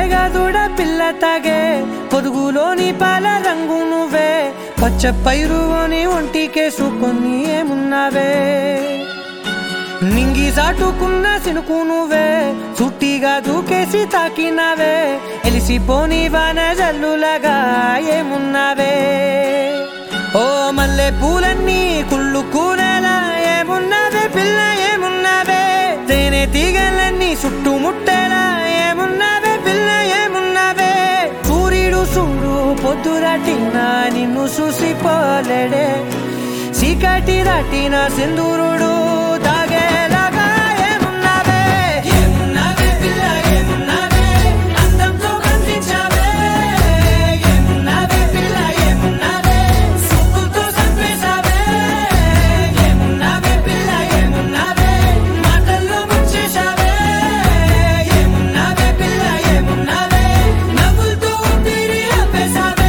పాలేగా దూడ పిల్ల తాగే పొదుగులోని పాల రంగు నువ్వే పచ్చ పైరుని ఒంటికేసుకొని ఏమున్నావే నింగి సాటుకున్న సినుకు నువ్వే చుట్టిగా దూకేసి తాకినావే ఎలిసిపోని వాన జల్లులగా ఏమున్నావే ఓ మల్లె పూలన్నీ కుళ్ళు కూరలా ఏమున్నావే పిల్ల ఏమున్నావే తేనె తీగలన్నీ చుట్టుముట్టేలా ఏమున్నావే పిల్ల ఏమున్నావే సూర్యుడు చూడు పొద్దురాటిన నిన్ను చూసిపోలేడే చీకటి దాటిన సింధూరుడు తాగేలాగా ఏమున్నావే ఏమున్నావే పిల్ల ఏమున్నావే అందంతో కనిపించావే ఏమున్నావే పిల్ల ఏమున్నావే సుక్కుతో చంపేశావే ఏమున్నావే పిల్ల ఏమున్నావే మాటల్లో ముంచేశావే ఏమున్నావే పిల్ల ఏమున్నావే నవ్వులతో ఊపిరి ఆపేశావే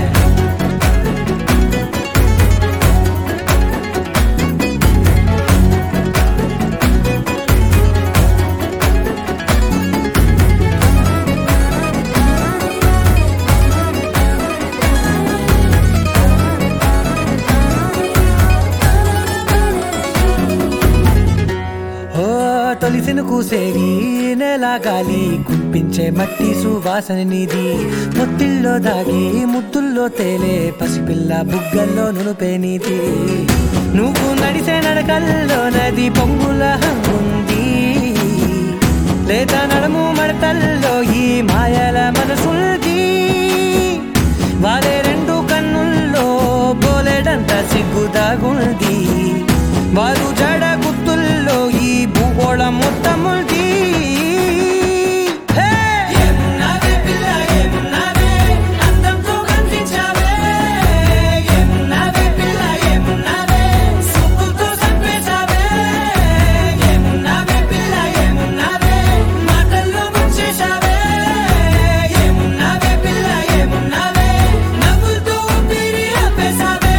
ఓ తొలిసిను కూసేవి నెల గాలి కుప్పించే మట్టి సువాసన నీది పొత్తిల్లో దాగి ముద్దుల్లో తేలే పసిపిల్ల బుగ్గల్లో నునుపే నీది నువ్వు నడిసే నడకల్లో నది పొంగుల హంగుంది లేత నడుము మడతల్లో ఈ మాయల మనసుంది వారే రెండు కన్నుల్లో బోలెడంత సిగ్గుదాగుంది వారు జడ గుత్తుల్లో ఈ భూగోళం మొత్తముంది హే! ఏమున్నావే పిల్ల, ఏమున్నావే? అందంతో కనిపించావే. ఏమున్నావే పిల్ల, ఏమున్నావే? సుక్కుతో చంపేశావే. ఏమున్నావే పిల్ల, ఏమున్నావే? మాటల్లో ముంచేశావే. ఏమున్నావే పిల్ల, ఏమున్నావే? నవ్వులతో ఊపిరి ఆపేశావే.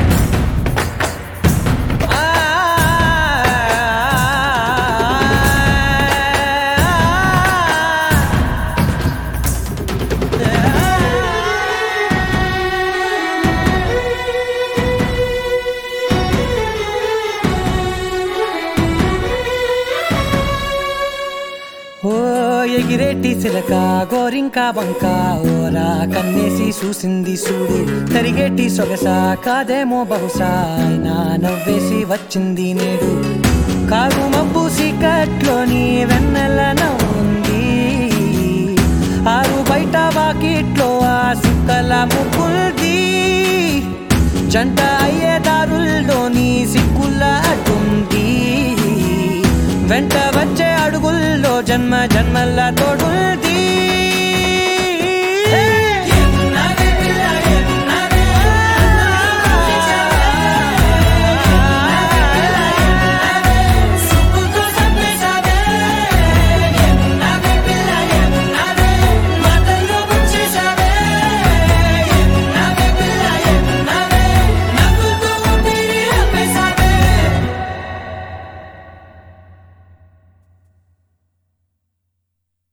ఓ ఎగిరేటి సిలక గోరింక వంక ఓరా కన్నేసి చూసింది చూడు తరిగేటి సొగస కాదేమో బహుశా అయినా నవ్వేసి వచ్చింది నేడు కారు మబ్బు సీకట్లోని వెన్నెల నవ్వుంది ఆరు బయట వాకిట్లో ఆ సుక్కల ముగ్గుల్ది జంట అయ్యే దారుల్లోని సిక్కుల అడ్డుంది వెంట వచ్చే అడుగుల్లో జన్మ జన్మల తోడుంది